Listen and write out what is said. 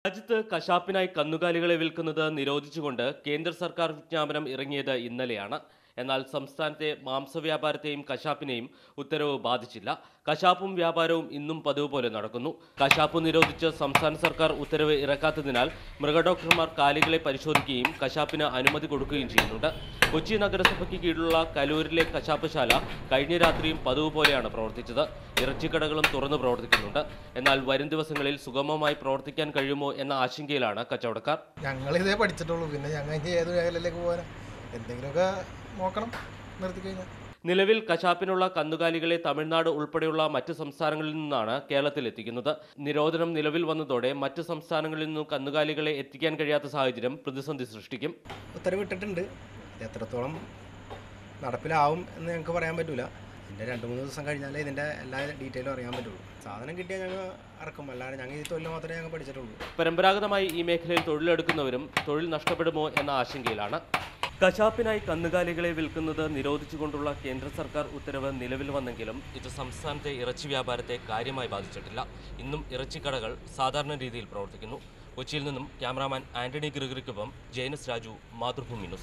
രാജ്യത്ത് കശാപ്പിനായി കന്നുകാലികളെ വിൽക്കുന്നത് നിരോധിച്ചുകൊണ്ട് കേന്ദ്ര സർക്കാർ വിജ്ഞാപനം ഇറങ്ങിയത് ഇന്നലെയാണ് എന്നാൽ സംസ്ഥാനത്തെ മാംസവ്യാപാരത്തെയും കശാപ്പിനെയും ഉത്തരവ് ബാധിച്ചില്ല കശാപ്പും വ്യാപാരവും ഇന്നും പതിവ് പോലെ നടക്കുന്നു കശാപ്പ് നിരോധിച്ച് സംസ്ഥാന സർക്കാർ ഉത്തരവ് ഇറക്കാത്തതിനാൽ മൃഗഡോക്ടർമാർ കാലികളെ പരിശോധിക്കുകയും കശാപ്പിന് അനുമതി കൊടുക്കുകയും ചെയ്യുന്നുണ്ട് കൊച്ചി നഗരസഭയ്ക്ക് കീഴിലുള്ള കലൂരിലെ കശാപ്പുശാല കഴിഞ്ഞ രാത്രിയും പതിവ് പോലെയാണ് പ്രവർത്തിച്ചത് ഇറച്ചിക്കടകളും തുറന്നു പ്രവർത്തിക്കുന്നുണ്ട് എന്നാൽ വരും ദിവസങ്ങളിൽ സുഗമമായി പ്രവർത്തിക്കാൻ കഴിയുമോ എന്ന ആശങ്കയിലാണ് കച്ചവടക്കാർ ഞങ്ങൾ ഇതേ പഠിച്ചിട്ടുള്ളൂ പിന്നെ ഞങ്ങൾ ഇനി ഏത് മേഖലയിലേക്ക് പോകാനാ എന്തെങ്കിലുമൊക്കെ നോക്കണം നിർത്തി കഴിഞ്ഞാൽ നിലവിൽ കശാപ്പിനുള്ള കന്നുകാലികളെ തമിഴ്നാട് ഉൾപ്പെടെയുള്ള മറ്റ് സംസ്ഥാനങ്ങളിൽ നിന്നാണ് കേരളത്തിൽ എത്തിക്കുന്നത് നിരോധനം നിലവിൽ വന്നതോടെ മറ്റ് സംസ്ഥാനങ്ങളിൽ നിന്നും കന്നുകാലികളെ എത്തിക്കാൻ കഴിയാത്ത സാഹചര്യം പ്രതിസന്ധി സൃഷ്ടിക്കും ഉത്തരവിട്ടിട്ടുണ്ട് ഇത് എത്രത്തോളം നടപ്പിലാവും എന്ന് ഞങ്ങൾക്ക് പറയാൻ പറ്റൂല ഇതിൻ്റെ രണ്ട് മൂന്ന് ദിവസം കഴിഞ്ഞാലേ ഇതിൻ്റെ എല്ലാ ഡീറ്റെയിലും അറിയാൻ പറ്റുള്ളൂ സാധനം കിട്ടിയാൽ ഞങ്ങൾ ഇറക്കും അല്ലാതെ ഞങ്ങൾ ഈ തൊഴിൽ മാത്രമേ ഞങ്ങൾ പഠിച്ചിട്ടുള്ളൂ പരമ്പരാഗതമായി ഈ മേഖലയിൽ തൊഴിലെടുക്കുന്നവരും തൊഴിൽ നഷ്ടപ്പെടുമോ എന്ന ആശങ്കയിലാണ് കശാപ്പിനായി കന്നുകാലികളെ വിൽക്കുന്നത് നിരോധിച്ചുകൊണ്ടുള്ള കേന്ദ്ര സർക്കാർ ഉത്തരവ് നിലവിൽ വന്നെങ്കിലും ഇത് സംസ്ഥാനത്തെ ഇറച്ചി വ്യാപാരത്തെ കാര്യമായി ബാധിച്ചിട്ടില്ല ഇന്നും ഇറച്ചിക്കടകൾ സാധാരണ രീതിയിൽ പ്രവർത്തിക്കുന്നു കൊച്ചിയിൽ നിന്നും ക്യാമറാമാൻ ആന്റണി ഗ്രിഗറിക്കൊപ്പം ജെയിനസ് രാജു മാതൃഭൂമി ന്യൂസ്